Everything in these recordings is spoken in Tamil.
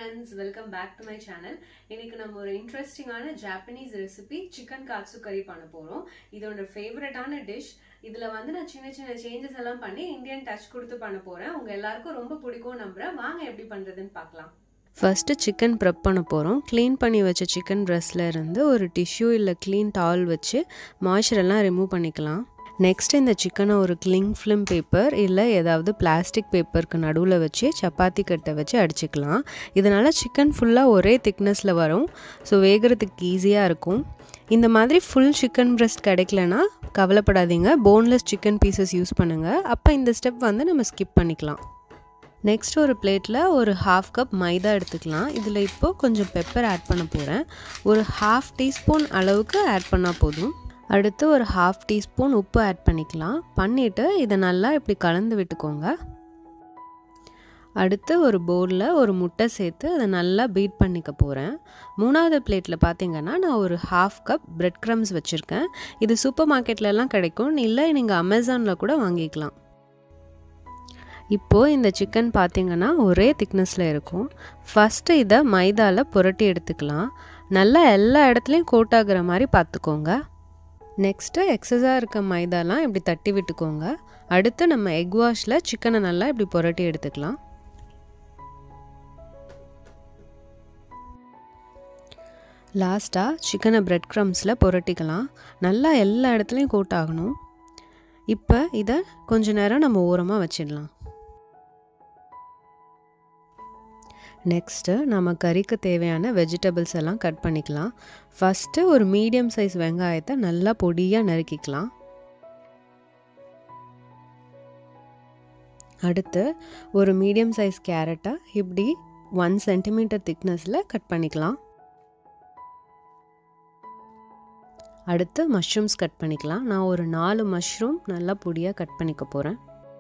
friends welcome back to my channel இன்னைக்கு நம்ம ஒரு இன்ட்ரெஸ்டிங்கான ஜாப்பனீஸ் ரெசிபி சிக்கன் காட்சு கறி பண்ண போகிறோம் இதோட ஃபேவரட்டான டிஷ் இதில் வந்து நான் சின்ன சின்ன சேஞ்சஸ் எல்லாம் பண்ணி இந்தியன் டச் கொடுத்து பண்ண போகிறேன் உங்கள் எல்லாருக்கும் ரொம்ப பிடிக்கும் நம்புறேன் வாங்க எப்படி பண்ணுறதுன்னு பார்க்கலாம் ஃபஸ்ட்டு சிக்கன் ப்ரெப் பண்ண போகிறோம் க்ளீன் பண்ணி வச்ச சிக்கன் ப்ரெஸ்ல இருந்து ஒரு டிஷ்யூ இல்லை க்ளீன் டால் வச்சு மாய்ச்சர் எல்லாம் ரிமூவ் பண்ணிக்கலாம் நெக்ஸ்ட் இந்த சிக்கனை ஒரு கிளிங் ஃபிலிம் பேப்பர் இல்லை ஏதாவது பிளாஸ்டிக் பேப்பருக்கு நடுவில் வச்சு சப்பாத்தி கட்டை வச்சு அடிச்சுக்கலாம் இதனால் சிக்கன் ஃபுல்லாக ஒரே திக்னஸில் வரும் ஸோ வேகிறதுக்கு ஈஸியாக இருக்கும் இந்த மாதிரி ஃபுல் சிக்கன் பிரெஸ்ட் கிடைக்கலனா கவலைப்படாதீங்க போன்லெஸ் சிக்கன் பீசஸ் யூஸ் பண்ணுங்கள் அப்போ இந்த ஸ்டெப் வந்து நம்ம ஸ்கிப் பண்ணிக்கலாம் நெக்ஸ்ட் ஒரு பிளேட்டில் ஒரு ஹாஃப் கப் மைதா எடுத்துக்கலாம் இதில் இப்போது கொஞ்சம் பெப்பர் ஆட் பண்ண போகிறேன் ஒரு ஹாஃப் டீஸ்பூன் அளவுக்கு ஆட் பண்ணால் போதும் அடுத்து ஒரு ஹாஃப் டீஸ்பூன் உப்பு ஆட் பண்ணிக்கலாம் பண்ணிவிட்டு இதை நல்லா இப்படி கலந்து விட்டுக்கோங்க அடுத்து ஒரு பவுலில் ஒரு முட்டை சேர்த்து அதை நல்லா பீட் பண்ணிக்க போகிறேன் மூணாவது பிளேட்டில் பார்த்தீங்கன்னா நான் ஒரு ஹாஃப் கப் பிரெட் க்ரம்ஸ் வச்சுருக்கேன் இது சூப்பர் மார்க்கெட்லலாம் கிடைக்கும் இல்லை நீங்கள் அமேசானில் கூட வாங்கிக்கலாம் இப்போது இந்த சிக்கன் பார்த்திங்கன்னா ஒரே திக்னஸில் இருக்கும் ஃபஸ்ட்டு இதை மைதாவில் புரட்டி எடுத்துக்கலாம் நல்லா எல்லா இடத்துலையும் கோட் ஆகிற மாதிரி பார்த்துக்கோங்க நெக்ஸ்ட்டு எக்ஸஸாக இருக்க மைதாலாம் இப்படி தட்டி விட்டுக்கோங்க அடுத்து நம்ம எக் வாஷில் சிக்கனை நல்லா இப்படி புரட்டி எடுத்துக்கலாம் லாஸ்ட்டாக சிக்கனை பிரெட் க்ரம்ஸில் புரட்டிக்கலாம் நல்லா எல்லா இடத்துலையும் கோட் ஆகணும் இப்போ இதை கொஞ்ச நேரம் நம்ம ஓரமாக வச்சிடலாம் நெக்ஸ்ட்டு நம்ம கறிக்கு தேவையான வெஜிடபிள்ஸ் எல்லாம் கட் பண்ணிக்கலாம் ஃபஸ்ட்டு ஒரு மீடியம் சைஸ் வெங்காயத்தை நல்லா பொடியாக நறுக்கிக்கலாம் அடுத்து ஒரு மீடியம் சைஸ் கேரட்டை இப்படி ஒன் சென்டிமீட்டர் திக்னஸில் கட் பண்ணிக்கலாம் அடுத்து மஷ்ரூம்ஸ் கட் பண்ணிக்கலாம் நான் ஒரு நாலு மஷ்ரூம் நல்லா பொடியாக கட் பண்ணிக்க போகிறேன்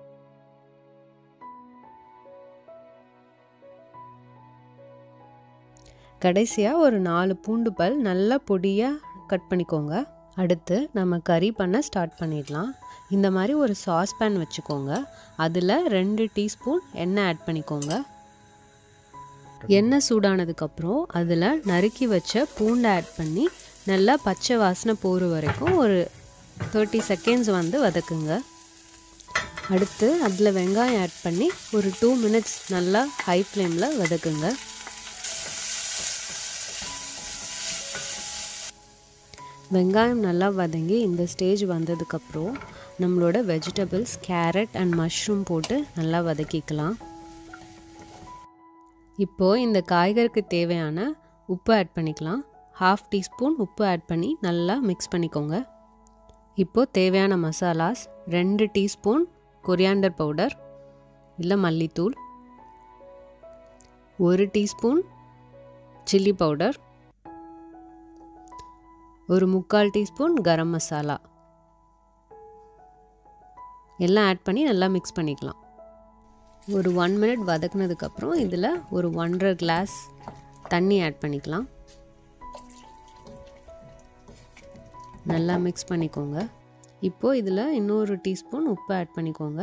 கடைசியாக ஒரு நாலு பூண்டு பல் நல்லா பொடியாக கட் பண்ணிக்கோங்க அடுத்து நம்ம கறி பண்ண ஸ்டார்ட் பண்ணிடலாம் இந்த மாதிரி ஒரு சாஸ் பேன் வச்சுக்கோங்க அதில் ரெண்டு டீஸ்பூன் எண்ணெய் ஆட் பண்ணிக்கோங்க எண்ணெய் சூடானதுக்கப்புறம் அதில் நறுக்கி வச்ச பூண்டை ஆட் பண்ணி நல்லா பச்சை வாசனை போகிற வரைக்கும் ஒரு தேர்ட்டி செகண்ட்ஸ் வந்து வதக்குங்க அடுத்து அதில் வெங்காயம் ஆட் பண்ணி ஒரு டூ மினிட்ஸ் நல்லா ஹை ஃப்ளேமில் வதக்குங்க வெங்காயம் நல்லா வதங்கி இந்த ஸ்டேஜ் வந்ததுக்கப்புறம் நம்மளோட வெஜிடபிள்ஸ் கேரட் அண்ட் மஷ்ரூம் போட்டு நல்லா வதக்கிக்கலாம் இப்போது இந்த காய்கறிக்கு தேவையான உப்பு ஆட் பண்ணிக்கலாம் ஹாஃப் டீஸ்பூன் உப்பு ஆட் பண்ணி நல்லா மிக்ஸ் பண்ணிக்கோங்க இப்போது தேவையான மசாலாஸ் ரெண்டு டீஸ்பூன் கொரியாண்டர் பவுடர் இல்லை மல்லித்தூள் ஒரு டீஸ்பூன் சில்லி பவுடர் ஒரு முக்கால் டீஸ்பூன் கரம் மசாலா எல்லாம் ஆட் பண்ணி நல்லா மிக்ஸ் பண்ணிக்கலாம் ஒரு ஒன் மினிட் வதக்குனதுக்கப்புறம் இதில் ஒரு ஒன்றரை கிளாஸ் தண்ணி ஆட் பண்ணிக்கலாம் நல்லா மிக்ஸ் பண்ணிக்கோங்க இப்போது இதில் இன்னொரு டீஸ்பூன் உப்பு ஆட் பண்ணிக்கோங்க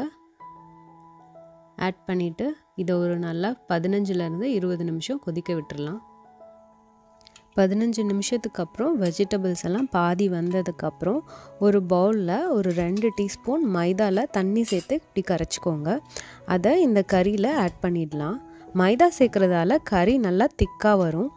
ஆட் பண்ணிவிட்டு இதை ஒரு நல்லா பதினஞ்சுலேருந்து இருபது நிமிஷம் கொதிக்க விட்டுடலாம் பதினஞ்சு நிமிஷத்துக்கு அப்புறம் வெஜிடபிள்ஸ் எல்லாம் பாதி வந்ததுக்கப்புறம் ஒரு பவுலில் ஒரு ரெண்டு டீஸ்பூன் மைதாவில் தண்ணி சேர்த்து இப்படி கரைச்சிக்கோங்க அதை இந்த கறியில் ஆட் பண்ணிடலாம் மைதா சேர்க்குறதால கறி நல்லா திக்காக வரும்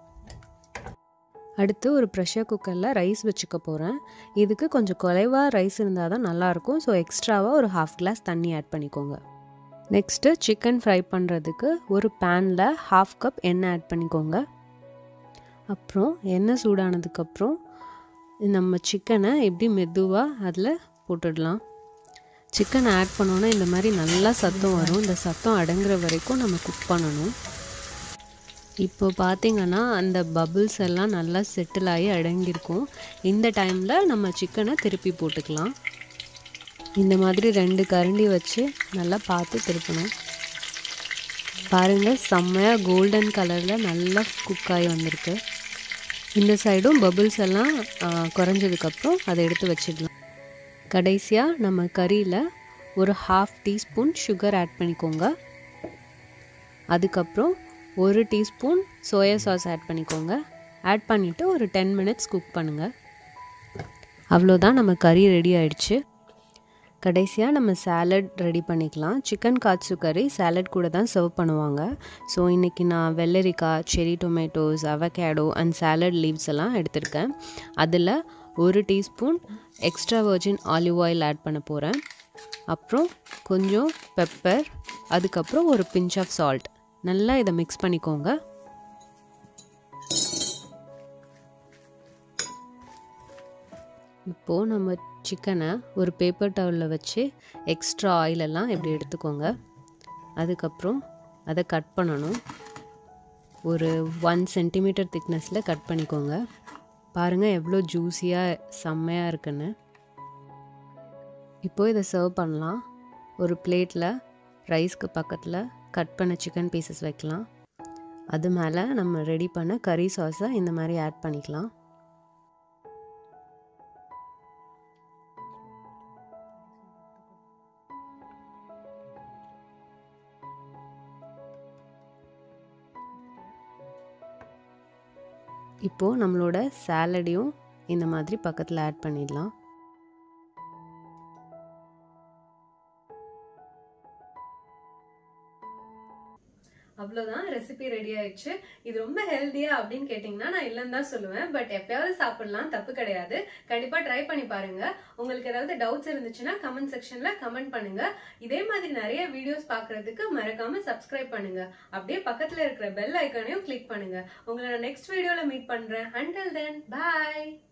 அடுத்து ஒரு ப்ரெஷர் குக்கரில் ரைஸ் வச்சுக்க போகிறேன் இதுக்கு கொஞ்சம் குறைவாக ரைஸ் இருந்தால் தான் நல்லாயிருக்கும் ஸோ எக்ஸ்ட்ராவாக ஒரு ஹாஃப் கிளாஸ் தண்ணி ஆட் பண்ணிக்கோங்க நெக்ஸ்ட்டு சிக்கன் ஃப்ரை பண்ணுறதுக்கு ஒரு பேனில் ஹாஃப் கப் எண்ணெய் ஆட் பண்ணிக்கோங்க அப்புறம் எண்ணெய் சூடானதுக்கப்புறம் நம்ம சிக்கனை எப்படி மெதுவாக அதில் போட்டுடலாம் சிக்கன் ஆட் பண்ணோன்னா இந்த மாதிரி நல்லா சத்தம் வரும் இந்த சத்தம் அடங்குற வரைக்கும் நம்ம குக் பண்ணணும் இப்போ பார்த்திங்கன்னா அந்த பபுள்ஸ் எல்லாம் நல்லா செட்டில் ஆகி அடங்கியிருக்கும் இந்த டைமில் நம்ம சிக்கனை திருப்பி போட்டுக்கலாம் இந்த மாதிரி ரெண்டு கரண்டி வச்சு நல்லா பார்த்து திருப்பணும் பாருங்கள் செம்மையாக கோல்டன் கலரில் நல்லா குக் ஆகி வந்திருக்கு இந்த சைடும் பபுள்ஸ் எல்லாம் குறைஞ்சதுக்கப்புறம் அதை எடுத்து வச்சிடலாம் கடைசியாக நம்ம கறியில் ஒரு ஹாஃப் டீஸ்பூன் சுகர் ஆட் பண்ணிக்கோங்க அதுக்கப்புறம் ஒரு டீஸ்பூன் சோயா சாஸ் ஆட் பண்ணிக்கோங்க ஆட் பண்ணிவிட்டு ஒரு டென் மினிட்ஸ் குக் பண்ணுங்கள் அவ்வளோதான் நம்ம கறி ரெடி ஆயிடுச்சு கடைசியாக நம்ம சாலட் ரெடி பண்ணிக்கலாம் சிக்கன் காட்சு கறி சாலட் கூட தான் சர்வ் பண்ணுவாங்க ஸோ இன்றைக்கி நான் வெள்ளரிக்காய் cherry tomatoes avocado and salad leaves எல்லாம் எடுத்திருக்கேன் அதில் ஒரு teaspoon extra virgin olive oil add பண்ண போகிறேன் அப்புறம் கொஞ்சம் பெப்பர் அதுக்கப்புறம் ஒரு பிஞ்ச் ஆஃப் சால்ட் நல்லா இதை மிக்ஸ் பண்ணிக்கோங்க இப்போது நம்ம சிக்கனை ஒரு பேப்பர் டவலில் வச்சு எக்ஸ்ட்ரா ஆயிலெல்லாம் இப்படி எடுத்துக்கோங்க அதுக்கப்புறம் அதை கட் பண்ணணும் ஒரு ஒன் சென்டிமீட்டர் திக்னஸில் கட் பண்ணிக்கோங்க பாருங்கள் எவ்வளோ ஜூஸியாக செம்மையாக இருக்குன்னு இப்போது இதை சர்வ் பண்ணலாம் ஒரு பிளேட்டில் ரைஸ்க்கு பக்கத்தில் கட் பண்ண சிக்கன் பீசஸ் வைக்கலாம் அது மேலே நம்ம ரெடி பண்ண கறி சாஸை இந்த மாதிரி ஆட் பண்ணிக்கலாம் இப்போது நம்மளோட சாலடையும் இந்த மாதிரி பக்கத்தில் ஆட் பண்ணிடலாம் அவ்வளோதான் ரெசிபி ரெடி ஆயிடுச்சு இது ரொம்ப ஹெல்தியா அப்படின்னு கேட்டிங்கன்னா நான் இல்லைன்னு தான் சொல்லுவேன் பட் எப்பயாவது சாப்பிடலாம் தப்பு கிடையாது கண்டிப்பா ட்ரை பண்ணி பாருங்க உங்களுக்கு ஏதாவது டவுட்ஸ் இருந்துச்சுன்னா கமெண்ட் செக்ஷன்ல கமெண்ட் பண்ணுங்க இதே மாதிரி நிறைய வீடியோஸ் பார்க்கிறதுக்கு மறக்காம சப்ஸ்கிரைப் பண்ணுங்க அப்படியே பக்கத்துல இருக்கிற பெல் ஐக்கானையும் கிளிக் பண்ணுங்க உங்களை நான் நெக்ஸ்ட் வீடியோல மீட் பண்றேன் அண்டில் தென் பாய்